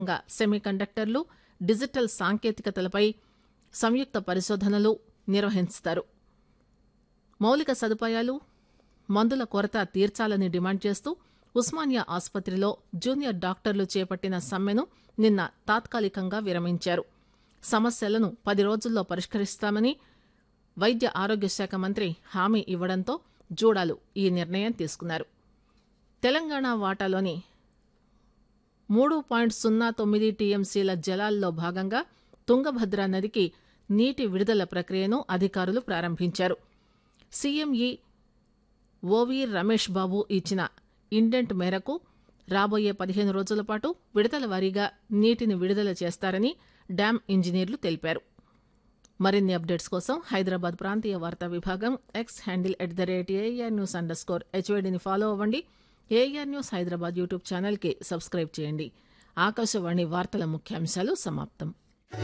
గా సెమీకండక్టర్లు డిజిటల్ సాంకేతికతలపై సంయుక్త పరిశోధనలు నిర్వహిస్తారు మౌలిక సదుపాయాలు మందుల కొరత తీర్చాలని డిమాండ్ చేస్తూ ఉస్మానియా ఆసుపత్రిలో జూనియర్ డాక్టర్లు చేపట్టిన సమ్మెను నిన్న తాత్కాలికంగా విరమించారు సమస్యలను పది రోజుల్లో పరిష్కరిస్తామని వైద్య ఆరోగ్య శాఖ మంత్రి హామీ ఇవ్వడంతో జూడాలు ఈ నిర్ణయం తీసుకున్నారు తెలంగాణ వాటాలోని మూడు పాయింట్ సున్నా తొమ్మిది టీఎంసీల జలాల్లో భాగంగా తుంగభద్ర నదికి నీటి విడుదల ప్రక్రియను అధికారులు ప్రారంభించారు సీఎంఈ ఓవి రమేష్ బాబు ఇచ్చిన ఇండెంట్ మేరకు రాబోయే పదిహేను రోజుల పాటు విడతల వారీగా నీటిని విడుదల చేస్తారని డ్యాం ఇంజనీర్లు తెలిపారు మరిన్ని అప్డేట్స్ కోసం హైదరాబాద్ ప్రాంతీయ వార్తా విభాగం X handle at the rate AR news underscore హెచ్వేడిని ఫాలో అవ్వండి ఏఆర్ న్యూస్ హైదరాబాద్ యూట్యూబ్ ఛానల్కి సబ్స్క్రైబ్ చేయండి ఆకాశవాణి వార్తల ముఖ్యాంశాలు సమాప్తం